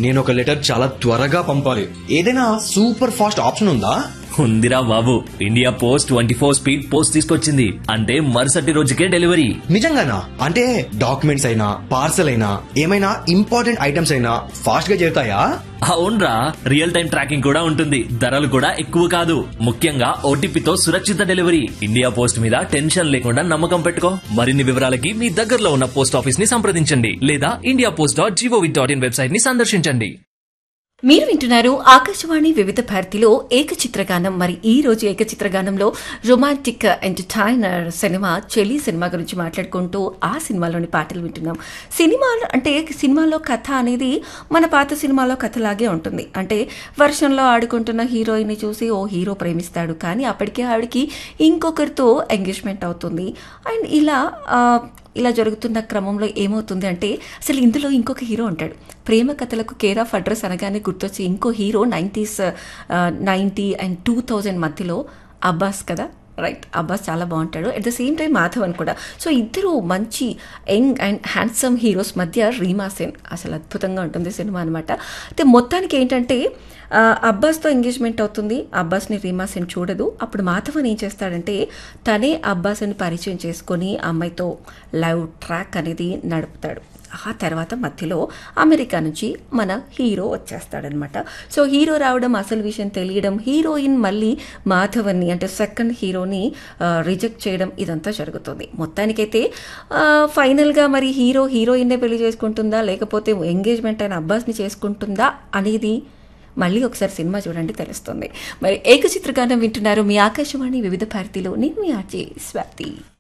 నేను ఒక లెటర్ చాలా త్వరగా పంపాలి ఏదైనా సూపర్ ఫాస్ట్ ఆప్షన్ ఉందా ఉందిరా బాబు India post twenty four speed post తీసుకొచ్చింది అంటే మరుసటి రోజుకే డెలివరీ నిజంగానా అంటే డాక్యుమెంట్స్ అయినా పార్సల్ అయినా ఏమైనా ఇంపార్టెంట్ ఐటమ్స్ అయినా ఫాస్ట్ గా చేరుతాయా అవునరా రియల్ టైం ట్రాకింగ్ కూడా ఉంటుంది ధరలు కూడా ఎక్కువ కాదు ముఖ్యంగా ఓటీపీతో సురక్షిత డెలివరీ ఇండియా పోస్ట్ మీద టెన్షన్ లేకుండా నమ్మకం పెట్టుకో మరిన్ని వివరాలకి మీ దగ్గరలో ఉన్న పోస్ట్ ఆఫీస్ ని సంప్రదించండి లేదా India post dot GOV dot in website ని సందర్శించండి మీరు వింటున్నారు ఆకాశవాణి వివిధ భారతిలో ఏకచిత్రగానం మరి ఈ రోజు ఏకచిత్రగానంలో romantic entertainer cinema Cheli cinema గురించి మాట్లాడుకుంటూ ఆ సినిమాలోని పాటలు వింటున్నాం సినిమా అంటే సినిమాలో కథ అనేది మన పాత సినిమాలో కథలాగే ఉంటుంది అంటే వర్షంలో ఆడుకుంటున్న హీరోయిన్ చూసి ఓ హీరో ప్రేమిస్తాడు కానీ అప్పటికే ఆవిడకి ఇంకొకరితో ఎంగేజ్మెంట్ అవుతుంది అండ్ ఇలా ఆ, ఇలా జరుగుతున్న క్రమంలో ఏమవుతుంది అంటే అసలు ఇందులో ఇంకొక హీరో ఉంటాడు ప్రేమ కథలకు కేర్ ఆఫ్ అడ్రస్ అనగానే గుర్తొచ్చి ఇంకో hero nineties ninety and two thousand మధ్యలో అబ్బాస్ కదా రైట్ అబ్బాస్ చాలా బాగుంటాడు at the same time Madhavan కూడా సో ఇద్దరు మంచి యంగ్ అండ్ హ్యాండ్సమ్ హీరోస్ మధ్య రీమా సేన్ అసలు అద్భుతంగా ఉంటుంది సినిమా అనమాట అయితే మొత్తానికి ఏంటంటే ఆ, అబ్బాస్తో ఎంగేజ్మెంట్ అవుతుంది అబ్బాస్ని రీమా సేన్ చూడదు అప్పుడు మాధవన్ ఏం చేస్తాడంటే తనే అబ్బాస్ని పరిచయం చేసుకొని ఆ అమ్మాయితో లైవ్ ట్రాక్ అనేది నడుపుతాడు ఆ తర్వాత మధ్యలో అమెరికా నుంచి మన హీరో వచ్చేస్తాడనమాట సో హీరో రావడం అసలు విషయం తెలియడం హీరోయిన్ మళ్ళీ మాధవన్ని అంటే సెకండ్ హీరోని రిజెక్ట్ చేయడం ఇదంతా జరుగుతుంది మొత్తానికైతే ఆ, ఫైనల్గా మరి హీరో హీరోయిన్నే పెళ్లి చేసుకుంటుందా లేకపోతే ఎంగేజ్మెంట్ అయిన అబ్బాస్ని చేసుకుంటుందా అనేది మళ్ళీ ఒకసారి సినిమా చూడండి తెలుస్తుంది మరి ఏకచిత్రగానం వింటున్నారు మీ ఆకాశవాణి వివిధ భారతిలో నేను మీ ఆర్జే స్వాతి